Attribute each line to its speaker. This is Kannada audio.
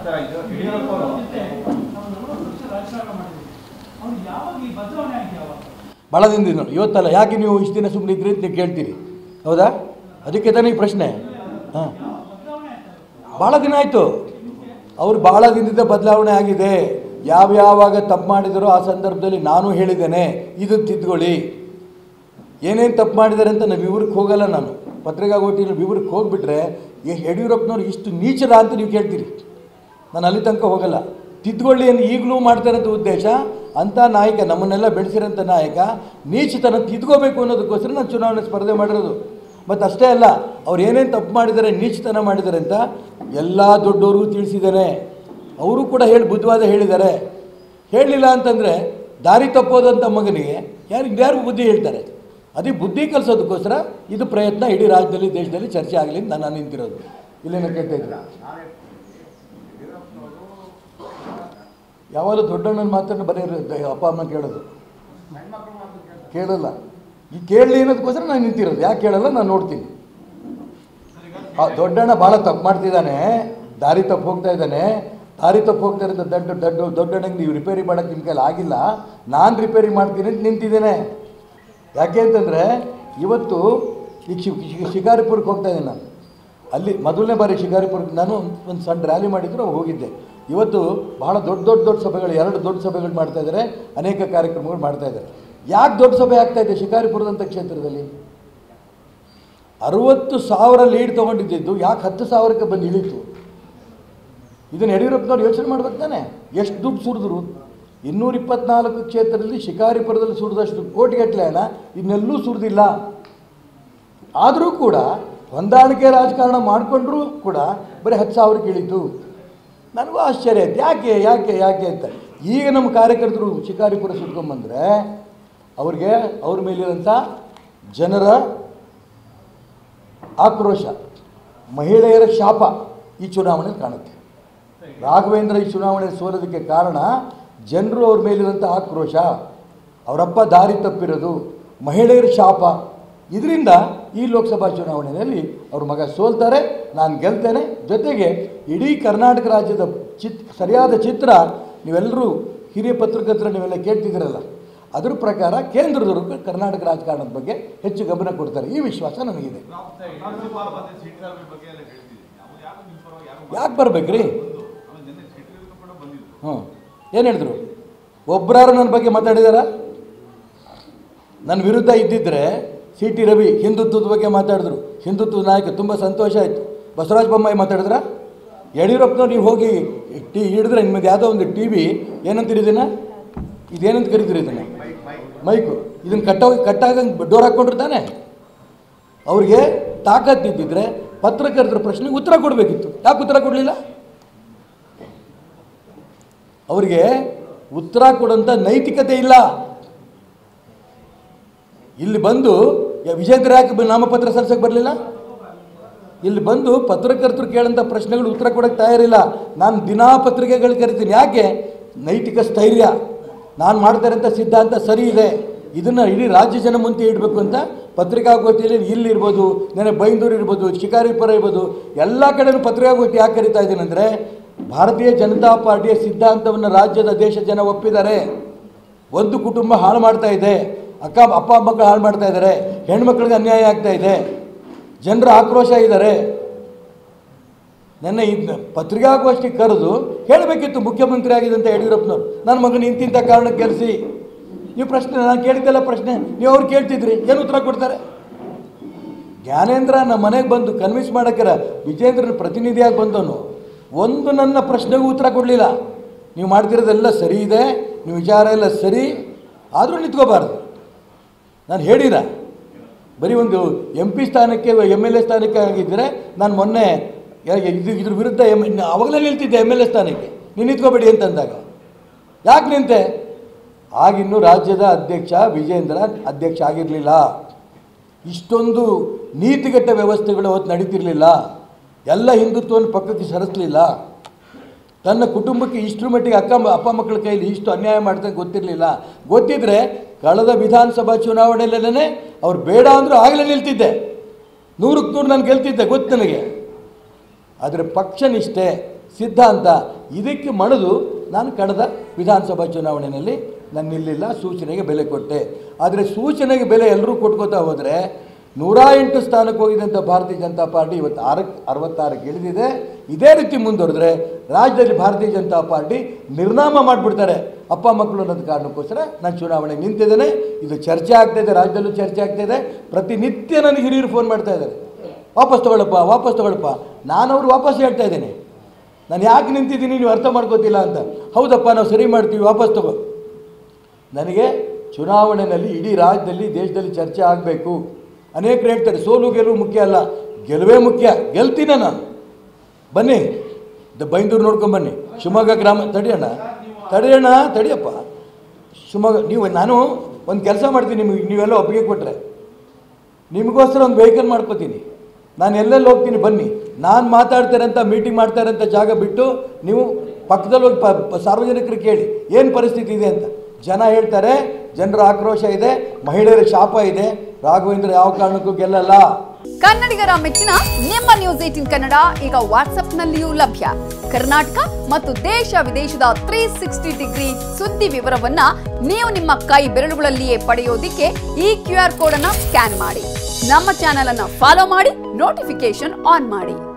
Speaker 1: ಇದು ಯಡಿಯೂರಪ್ಪ ಅವರು
Speaker 2: ನಾವು ನಲವತ್ತು ವರ್ಷ ರಾಜಕಾರಣ ಮಾಡಿದ್ದೀವಿ ಅವ್ರು ಯಾವಾಗ ಈ ಬದಲಾವಣೆ ಆಗಿದೆ ಯಾವಾಗ
Speaker 3: ಭಾಳ ದಿನದಿಂದ ನೋಡಿ ಇವತ್ತಲ್ಲ ಯಾಕೆ ನೀವು ಇಷ್ಟು ದಿನ ಸುಮ್ಮನೆ ಇದ್ರಿ ಅಂತ ನೀವು ಕೇಳ್ತೀರಿ ಹೌದಾ ಅದಕ್ಕೆ ತಾನೇ ಈ ಪ್ರಶ್ನೆ ಹಾಂ ಭಾಳ ದಿನ ಆಯಿತು ಅವ್ರು ಭಾಳ ದಿನದಿಂದ ಬದಲಾವಣೆ ಆಗಿದೆ ಯಾವ್ಯಾವಾಗ ತಪ್ಪು ಮಾಡಿದರೋ ಆ ಸಂದರ್ಭದಲ್ಲಿ ನಾನು ಹೇಳಿದ್ದೇನೆ ಇದು ತಿದ್ದುಕೊಳ್ಳಿ ಏನೇನು ತಪ್ಪು ಮಾಡಿದ್ದಾರೆ ಅಂತ ನಾವು ವಿವರಕ್ಕೆ ಹೋಗಲ್ಲ ನಾನು ಪತ್ರಿಕಾಗೋಷ್ಠಿಯಲ್ಲಿ ವಿವರಕ್ಕೆ ಹೋಗ್ಬಿಟ್ರೆ ಈ ಯಡಿಯೂರಪ್ಪನವ್ರು ಇಷ್ಟು ನೀಚರ ಅಂತ ನೀವು ಕೇಳ್ತೀರಿ ನಾನು ಅಲ್ಲಿ ತನಕ ಹೋಗಲ್ಲ ತಿದ್ದುಕೊಳ್ಳಿ ಏನು ಈಗಲೂ ಮಾಡ್ತಾರಂತ ಉದ್ದೇಶ ಅಂಥ ನಾಯಕ ನಮ್ಮನ್ನೆಲ್ಲ ಬೆಳೆಸಿರೋಂಥ ನಾಯಕ ನೀಚತನ ತಿದ್ಕೋಬೇಕು ಅನ್ನೋದಕ್ಕೋಸ್ಕರ ನಾನು ಚುನಾವಣೆ ಸ್ಪರ್ಧೆ ಮಾಡಿರೋದು ಮತ್ತು ಅಷ್ಟೇ ಅಲ್ಲ ಅವ್ರು ಏನೇನು ತಪ್ಪು ಮಾಡಿದ್ದಾರೆ ನೀಚತನ ಮಾಡಿದ್ದಾರೆ ಅಂತ ಎಲ್ಲ ದೊಡ್ಡವ್ರಿಗೂ ತಿಳಿಸಿದ್ದೇನೆ ಅವರು ಕೂಡ ಹೇಳಿ ಬುದ್ಧವಾದ ಹೇಳಿದ್ದಾರೆ ಹೇಳಲಿಲ್ಲ ಅಂತಂದರೆ ದಾರಿ ತಪ್ಪೋದಂಥ ಮಗನಿಗೆ ಯಾರು ಯಾರು ಬುದ್ಧಿ ಹೇಳ್ತಾರೆ ಅದೇ ಬುದ್ಧಿ ಕಲಿಸೋದಕ್ಕೋಸ್ಕರ ಇದು ಪ್ರಯತ್ನ ಇಡೀ ರಾಜ್ಯದಲ್ಲಿ ದೇಶದಲ್ಲಿ ಚರ್ಚೆ ಆಗಲಿ ಅಂತ ನಾನು ನಿಂತಿರೋದು ಇಲ್ಲೇನೋ ಕೇಳ್ತಾ ಇದ್ದೀರಾ ಯಾವಾಗಲೂ ದೊಡ್ಡಣ್ಣನ ಮಾತನ್ನು ಬರೀ ಅಪ್ಪ ಅಮ್ಮ ಕೇಳೋದು ಕೇಳಲ್ಲ ಈ ಕೇಳಲಿ ಅನ್ನೋದಕ್ಕೋಸ್ಕರ ನಾನು ನಿಂತಿರೋದು ಯಾಕೆ ಕೇಳಲ್ಲ ನಾನು ನೋಡ್ತೀನಿ ಆ ದೊಡ್ಡಣ್ಣ ಭಾಳ ತಪ್ಪು ಮಾಡ್ತಿದ್ದಾನೆ ದಾರಿ ತಪ್ಪು ಹೋಗ್ತಾ ಇದ್ದಾನೆ ದಾರಿ ತಪ್ಪು ಹೋಗ್ತಾ ಇರೋದು ದೊಡ್ಡ ದೊಡ್ಡ ದೊಡ್ಡಣ್ಣಗೆ ನೀವು ರಿಪೇರಿ ಮಾಡೋಕ್ಕೆ ನಿಮ್ಮ ಕೈಲಿ ಆಗಿಲ್ಲ ನಾನು ರಿಪೇರಿ ಮಾಡ್ತೀನಿ ಅಂತ ನಿಂತಿದ್ದೇನೆ ಯಾಕೆ ಅಂತಂದರೆ ಇವತ್ತು ಈಗ ಶಿ ಶಿ- ಶಿಕಾರಿಪುರಕ್ಕೆ ಹೋಗ್ತಾ ಇದ್ದೀನಿ ನಾನು ಅಲ್ಲಿ ಮೊದಲನೇ ಬಾರಿ ಶಿಕಾರಿಪುರಕ್ಕೆ ನಾನು ಒಂದು ಸಣ್ಣ ರ್ಯಾಲಿ ಮಾಡಿದ್ರು ಹೋಗಿದ್ದೆ ಇವತ್ತು ಬಹಳ ದೊಡ್ಡ ದೊಡ್ಡ ದೊಡ್ಡ ಸಭೆಗಳು ಎರಡು ದೊಡ್ಡ ಸಭೆಗಳು ಮಾಡ್ತಾ ಇದ್ದಾರೆ ಅನೇಕ ಕಾರ್ಯಕ್ರಮಗಳು ಮಾಡ್ತಾ ಇದ್ದಾರೆ ಯಾಕೆ ದೊಡ್ಡ ಸಭೆ ಆಗ್ತಾ ಇದೆ ಶಿಕಾರಿಪುರದಂಥ ಕ್ಷೇತ್ರದಲ್ಲಿ ಅರುವತ್ತು ಸಾವಿರ ಲೀಡ್ ತೊಗೊಂಡಿದ್ದು ಯಾಕೆ ಹತ್ತು ಸಾವಿರಕ್ಕೆ ಬಂದು ಇಳೀತು ಇದನ್ನು ಯಡಿಯೂರಪ್ಪನವ್ರು ಯೋಚನೆ ಮಾಡ್ಬೇಕು ತಾನೆ ಎಷ್ಟು ದುಡ್ಡು ಸುರಿದ್ರು ಇನ್ನೂರ ಇಪ್ಪತ್ನಾಲ್ಕು ಕ್ಷೇತ್ರದಲ್ಲಿ ಶಿಕಾರಿಪುರದಲ್ಲಿ ಸುರಿದಷ್ಟು ಕೋಟಿಗಟ್ಟಲೆ ಹಣ ಇನ್ನೆಲ್ಲೂ ಸುರಿದಿಲ್ಲ ಆದರೂ ಕೂಡ ಹೊಂದಾಣಿಕೆ ರಾಜಕಾರಣ ಮಾಡಿಕೊಂಡ್ರೂ ಕೂಡ ಬರೀ ಹತ್ತು ಸಾವಿರಕ್ಕೆ ಇಳೀತು ನನಗೂ ಆಶ್ಚರ್ಯ ಆಯ್ತು ಯಾಕೆ ಯಾಕೆ ಯಾಕೆ ಅಂತ ಈಗ ನಮ್ಮ ಕಾರ್ಯಕರ್ತರು ಶಿಕಾರಿಪುರ ಸುಟ್ಕೊಂಬಂದರೆ ಅವ್ರಿಗೆ ಅವ್ರ ಮೇಲಿರೋಂಥ ಜನರ ಆಕ್ರೋಶ ಮಹಿಳೆಯರ ಶಾಪ ಈ ಚುನಾವಣೆಯಲ್ಲಿ ಕಾಣುತ್ತೆ ರಾಘವೇಂದ್ರ ಈ ಚುನಾವಣೆ ಸೋಲೋದಕ್ಕೆ ಕಾರಣ ಜನರು ಅವ್ರ ಮೇಲಿರೋಂಥ ಆಕ್ರೋಶ ಅವರಪ್ಪ ದಾರಿ ತಪ್ಪಿರೋದು ಮಹಿಳೆಯರ ಶಾಪ ಇದರಿಂದ ಈ ಲೋಕಸಭಾ ಚುನಾವಣೆಯಲ್ಲಿ ಅವ್ರ ಮಗ ಸೋಲ್ತಾರೆ ನಾನು ಗೆಲ್ತೇನೆ ಜೊತೆಗೆ ಇಡೀ ಕರ್ನಾಟಕ ರಾಜ್ಯದ ಚಿತ್ ಸರಿಯಾದ ಚಿತ್ರ ನೀವೆಲ್ಲರೂ ಹಿರಿಯ ಪತ್ರಕರ್ತರ ನೀವೆಲ್ಲ ಕೇಳ್ತಿದ್ದೀರಲ್ಲ ಅದ್ರ ಪ್ರಕಾರ ಕೇಂದ್ರದವರು ಕರ್ನಾಟಕ ರಾಜಕಾರಣದ ಬಗ್ಗೆ ಹೆಚ್ಚು ಗಮನ ಕೊಡ್ತಾರೆ ಈ ವಿಶ್ವಾಸ ನನಗಿದೆ
Speaker 1: ಮತ್ತೆ ಯಡಿಯೂರಪ್ಪ ಮತ್ತೆ ಸಿದ್ದರಾಮಯ್ಯ ಬಗ್ಗೆ ಎಲ್ಲ ಹೇಳ್ತಿದ್ದೀನಿ ಅವ್ರು ಯಾರು ನಿಮ್ಮ ಪರವಾಗಿ ಯಾರು
Speaker 3: ಯಾಕೆ ಬರ್ಬೇಕ್ರಿ
Speaker 1: ಆಮೇಲೆ ನಿನ್ನೆ ಸಿಟ್ಟಿಗೂ ಕೂಡ ಬಂದಿದ್ರು
Speaker 3: ಹ್ಞೂ ಏನು ಹೇಳಿದ್ರು ಒಬ್ಬರಾರು ನನ್ನ ಬಗ್ಗೆ ಮಾತಾಡಿದಾರ ನನ್ನ ವಿರುದ್ಧ ಇದ್ದಿದ್ದರೆ ಸಿ ಟಿ ರವಿ ಹಿಂದುತ್ವದ ಬಗ್ಗೆ ಮಾತಾಡಿದ್ರು ಹಿಂದುತ್ವದ ನಾಯಕ ತುಂಬ ಸಂತೋಷ ಆಯಿತು ಬಸವರಾಜ ಬೊಮ್ಮಾಯಿ ಮಾತಾಡಿದ್ರ ಯಡಿಯೂರಪ್ಪನವ್ರು ನೀವು ಹೋಗಿ ಟಿ ಹಿಡಿದ್ರೆ ನಿಮ್ಮದು ಯಾವುದೋ ಒಂದು ಟಿ ವಿ ಏನಂತೀರಿ ಇದನ್ನು ಇದೇನಂತ ಕರಿತೀರಿ ಇದನ್ನು ಮೈಕು ಇದನ್ನು ಕಟ್ಟೋಗಿ ಕಟ್ಟಾಗಂಗೆ ಡೋರ್ ಹಾಕ್ಕೊಂಡಿರ್ತಾನೆ ಅವ್ರಿಗೆ ತಾಕತ್ತಿದ್ದಿದ್ರೆ ಪತ್ರಕರ್ತರ ಪ್ರಶ್ನೆಗೆ ಉತ್ತರ ಕೊಡಬೇಕಿತ್ತು ಯಾಕೆ ಉತ್ತರ ಕೊಡಲಿಲ್ಲ ಅವರಿಗೆ ಉತ್ತರ ಕೊಡೋಂಥ ನೈತಿಕತೆ ಇಲ್ಲ ಇಲ್ಲಿ ಬಂದು ಯ- ವಿಜೇಂದ್ರ ಯಾಕೆ ಬ- ನಾಮಪತ್ರ ಸಲ್ಲಿಸಕ್ಕೆ ಬರಲಿಲ್ಲ ಇಲ್ಲಿ ಬಂದು ಪತ್ರಕರ್ತರು ಕೇಳೋಂಥ ಪ್ರಶ್ನೆಗಳು ಉತ್ತರ ಕೊಡೋಕ್ಕೆ ತಯಾರಿಲ್ಲ ನಾನು ದಿನಾ ಪತ್ರಿಕೆಗಳು ಕರಿತೀನಿ ಯಾಕೆ ನೈತಿಕ ಸ್ಥೈರ್ಯ ನಾನು ಮಾಡ್ತಾ ಇರೋಂಥ ಸಿದ್ಧಾಂತ ಸರಿ ಇದೆ ಇದನ್ನು ಇಡೀ ರಾಜ್ಯ ಜನ ಮುಂದೆ ಇಡಬೇಕು ಅಂತ ಪತ್ರಿಕಾಗೋಷ್ಠಿಯಲ್ಲಿ ಇಲ್ಲಿರ್ಬೋದು ನೆನೆ ಬೈಂದೂರು ಇರ್ಬೋದು ಶಿಕಾರಿಪುರ ಇರ್ಬೋದು ಎಲ್ಲ ಕಡೆನೂ ಪತ್ರಿಕಾಗೋಷ್ಠಿ ಯಾಕೆ ಕರಿತಾ ಇದ್ದೀನಿ ಅಂದರೆ ಭಾರತೀಯ ಜನತಾ ಪಾರ್ಟಿಯ ಸಿದ್ಧಾಂತವನ್ನು ರಾಜ್ಯದ ದೇಶ ಜನ ಒಪ್ಪಿದ್ದಾರೆ ಒಂದು ಕುಟುಂಬ ಹಾಳು ಮಾಡ್ತಾ ಇದೆ ಅಕ್ಕ ಅಪ್ಪ ಮಕ್ಕಳು ಹಾಳು ಮಾಡ್ತಾ ಇದ್ದಾರೆ ಹೆಣ್ಮಕ್ಳಿಗೆ ಅನ್ಯಾಯ ಆಗ್ತಾ ಇದೆ ಜನರ ಆಕ್ರೋಶ ಇದ್ದಾರೆ ನನ್ನ ಇದ್ನ ಪತ್ರಿಕಾಗೋಷ್ಠಿ ಕರೆದು ಹೇಳಬೇಕಿತ್ತು ಮುಖ್ಯಮಂತ್ರಿ ಆಗಿದ್ದಂಥ ಯಡಿಯೂರಪ್ಪನವ್ರು ನನ್ನ ಮಗನ ಇಂತಿಂಥ ಕಾರಣಕ್ಕೆ ಗೆಲ್ಲಿಸಿ ನೀವು ಪ್ರಶ್ನೆ ನಾನು ಕೇಳಿದ್ದೆಲ್ಲ ಪ್ರಶ್ನೆ ನೀವು ಅವ್ರು ಕೇಳ್ತಿದ್ರಿ ಏನು ಉತ್ತರ ಕೊಡ್ತಾರೆ ಜ್ಞಾನೇಂದ್ರ ನಮ್ಮ ಮನೆಗೆ ಬಂದು ಕನ್ವಿನ್ಸ್ ಮಾಡೋಕ್ಕಿರ ವಿಜೇಂದ್ರನ ಪ್ರತಿನಿಧಿಯಾಗಿ ಬಂದವನು ಒಂದು ನನ್ನ ಪ್ರಶ್ನೆಗೂ ಉತ್ತರ ಕೊಡಲಿಲ್ಲ ನೀವು ಮಾಡ್ತಿರೋದೆಲ್ಲ ಸರಿ ಇದೆ ನೀವು ವಿಚಾರ ಎಲ್ಲ ಸರಿ ಆದರೂ ನಿಂತ್ಕೋಬಾರ್ದು ನಾನು ಹೇಳಿರ ಬರೀ ಒಂದು ಎಂ ಪಿ ಸ್ಥಾನಕ್ಕೆ ಎಮ್ ಎಲ್ ಎ ಸ್ಥಾನಕ್ಕೆ ಆಗಿದ್ದರೆ ನಾನು ಮೊನ್ನೆ ಯ- ಇದು ಇದ್ರ ವಿರುದ್ಧ ಎಮ್ ಅವಾಗಲೇ ನಿಲ್ತಿದ್ದೆ ಎಮ್ ಎಲ್ ಎ ಸ್ಥಾನಕ್ಕೆ ನೀನು ನಿಂತ್ಕೋಬೇಡಿ ಅಂತಂದಾಗ ಯಾಕೆ ನಿಂತೆ ಆಗಿನ್ನೂ ರಾಜ್ಯದ ಅಧ್ಯಕ್ಷ ವಿಜೇಂದ್ರ ಅಧ್ಯಕ್ಷ ಆಗಿರಲಿಲ್ಲ ಇಷ್ಟೊಂದು ನೀತಿಗಟ್ಟ ವ್ಯವಸ್ಥೆಗಳು ಅವತ್ತು ನಡೀತಿರಲಿಲ್ಲ ಎಲ್ಲ ಹಿಂದುತ್ವವನ್ನು ಪಕ್ಕಕ್ಕೆ ಸರಿಸಲಿಲ್ಲ ತನ್ನ ಕುಟುಂಬಕ್ಕೆ ಇಷ್ಟರ ಮಟ್ಟಿಗೆ ಅಕ್ಕ ಅಪ್ಪ ಮಕ್ಕಳ ಕೈಲಿ ಇಷ್ಟು ಅನ್ಯಾಯ ಮಾಡ್ದಂಗೆ ಗೊತ್ತಿರಲಿಲ್ಲ ಗೊತ್ತಿದ್ರೆ ಕಳೆದ ವಿಧಾನಸಭಾ ಚುನಾವಣೆಯಲ್ಲೇ ಅವ್ರು ಬೇಡ ಅಂದರೂ ಆಗಲೇ ನಿಲ್ತಿದ್ದೆ ನೂರಕ್ಕೆ ನೂರು ನಾನು ಗೆಲ್ತಿದ್ದೆ ಗೊತ್ತು ನನಗೆ ಆದರೆ ಪಕ್ಷ ನಿಷ್ಠೆ ಸಿದ್ಧಾಂತ ಇದಕ್ಕೆ ಮಣಿದು ನಾನು ಕಳೆದ ವಿಧಾನಸಭಾ ಚುನಾವಣೆಯಲ್ಲಿ ನಾನು ನಿಲ್ಲಿಲ್ಲ ಸೂಚನೆಗೆ ಬೆಲೆ ಕೊಟ್ಟೆ ಆದರೆ ಸೂಚನೆಗೆ ಬೆಲೆ ಎಲ್ಲರೂ ಕೊಟ್ಕೋತಾ ಹೋದರೆ ನೂರ ಎಂಟು ಸ್ಥಾನಕ್ಕೆ ಹೋಗಿದ್ದಂಥ ಭಾರತೀಯ ಜನತಾ ಪಾರ್ಟಿ ಇವತ್ತು ಆರಕ್ಕೆ ಅರವತ್ತಾರಕ್ಕೆ ಇಳಿದಿದೆ ಇದೇ ರೀತಿ ಮುಂದುವರೆದ್ರೆ ರಾಜ್ಯದಲ್ಲಿ ಭಾರತೀಯ ಜನತಾ ಪಾರ್ಟಿ ನಿರ್ನಾಮ ಮಾಡಿಬಿಡ್ತಾರೆ ಅಪ್ಪ ಮಕ್ಕಳು ಅನ್ನೋದು ಕಾರಣಕ್ಕೋಸ್ಕರ ನಾನು ಚುನಾವಣೆ ನಿಂತಿದ್ದೇನೆ ಇದು ಚರ್ಚೆ ಆಗ್ತಾಯಿದೆ ರಾಜ್ಯದಲ್ಲೂ ಚರ್ಚೆ ಆಗ್ತಾಯಿದೆ ಪ್ರತಿನಿತ್ಯ ನನಗೆ ಹಿರಿಯರು ಫೋನ್ ಮಾಡ್ತಾ ಇದ್ದಾರೆ ವಾಪಸ್ ತಗೊಳ್ಳಪ್ಪ ವಾಪಸ್ ತಗೊಳ್ಳಪ್ಪ ನಾನು ಅವ್ರು ವಾಪಸ್ ಹೇಳ್ತಾ ಇದ್ದೇನೆ ನಾನು ಯಾಕೆ ನಿಂತಿದ್ದೀನಿ ನೀವು ಅರ್ಥ ಮಾಡ್ಕೋತಿಲ್ಲ ಅಂತ ಹೌದಪ್ಪ ನಾವು ಸರಿ ಮಾಡ್ತೀವಿ ವಾಪಸ್ ತಗೋ ನನಗೆ ಚುನಾವಣೆಯಲ್ಲಿ ಇಡೀ ರಾಜ್ಯದಲ್ಲಿ ದೇಶದಲ್ಲಿ ಚರ್ಚೆ ಆಗಬೇಕು ಅನೇಕರು ಹೇಳ್ತಾರೆ ಸೋಲು ಗೆಲುವು ಮುಖ್ಯ ಅಲ್ಲ ಗೆಲುವೇ ಮುಖ್ಯ ಗೆಲ್ತೀನ ನಾನು ಬನ್ನಿ ದ ಬೈಂದೂರು ನೋಡ್ಕೊಂಡು ಬನ್ನಿ ಶಿವಮೊಗ್ಗ ಗ್ರಾಮ ತಡಿಯೋಣ ತಡಿಯೋಣ ತಡಿಯಪ್ಪ ಶಿವಮೊಗ್ಗ ನೀವು ನಾನು ಒಂದು ಕೆಲಸ ಮಾಡ್ತೀನಿ ನಿಮಗೆ ನೀವೆಲ್ಲ ಒಪ್ಪಿಗೆ ಕೊಟ್ಟರೆ ನಿಮಗೋಸ್ಕರ ಒಂದು ವೆಹಿಕಲ್ ಮಾಡ್ಕೋತೀನಿ ನಾನು ಎಲ್ಲೆಲ್ಲಿ ಹೋಗ್ತೀನಿ ಬನ್ನಿ ನಾನು ಮಾತಾಡ್ತಾರಂತ ಮೀಟಿಂಗ್ ಮಾಡ್ತಾರಂತ ಜಾಗ ಬಿಟ್ಟು ನೀವು ಪಕ್ಕದಲ್ಲಿ ಹೋಗಿ ಪ- ಪ- ಸಾರ್ವಜನಿಕರಿಗೆ ಕೇಳಿ ಏನು ಪರಿಸ್ಥಿತಿ ಇದೆ ಅಂತ ಜನ ಹೇಳ್ತಾರೆ ಜನರ ಆಕ್ರೋಶ ಇದೆ ಮಹಿಳೆಯರ ಶಾಪ ಇದೆ ರಾಘವೇಂದ್ರ ಯಾವ ಕಾರಣಕ್ಕೂ ಗೆಲ್ಲಲ್ಲ
Speaker 4: ಕನ್ನಡಿಗರ ಮೆಚ್ಚಿನ ನಿಮ್ಮ ನ್ಯೂಸ್ ಏಟಿನ್ ಕನ್ನಡ ಈಗ ವಾಟ್ಸ್ಆಪ್ನಲ್ಲಿಯೂ ಲಭ್ಯ ಕರ್ನಾಟಕ ಮತ್ತು ದೇಶ ವಿದೇಶದ ತ್ರೀ ಸಿಕ್ಸ್ಟಿ ಡಿಗ್ರಿ ಸುದ್ದಿ ವಿವರವನ್ನ ನೀವು ನಿಮ್ಮ ಕೈ ಬೆರಳುಗಳಲ್ಲಿಯೇ ಪಡೆಯೋದಿಕ್ಕೆ ಈ ಕ್ಯೂ ಆರ್ ಕೋಡ್ ಅನ್ನ ಸ್ಕ್ಯಾನ್ ಮಾಡಿ ನಮ್ಮ ಚಾನೆಲ್ ಅನ್ನ ಫಾಲೋ ಮಾಡಿ ನೋಟಿಫಿಕೇಶನ್ ಆನ್ ಮಾಡಿ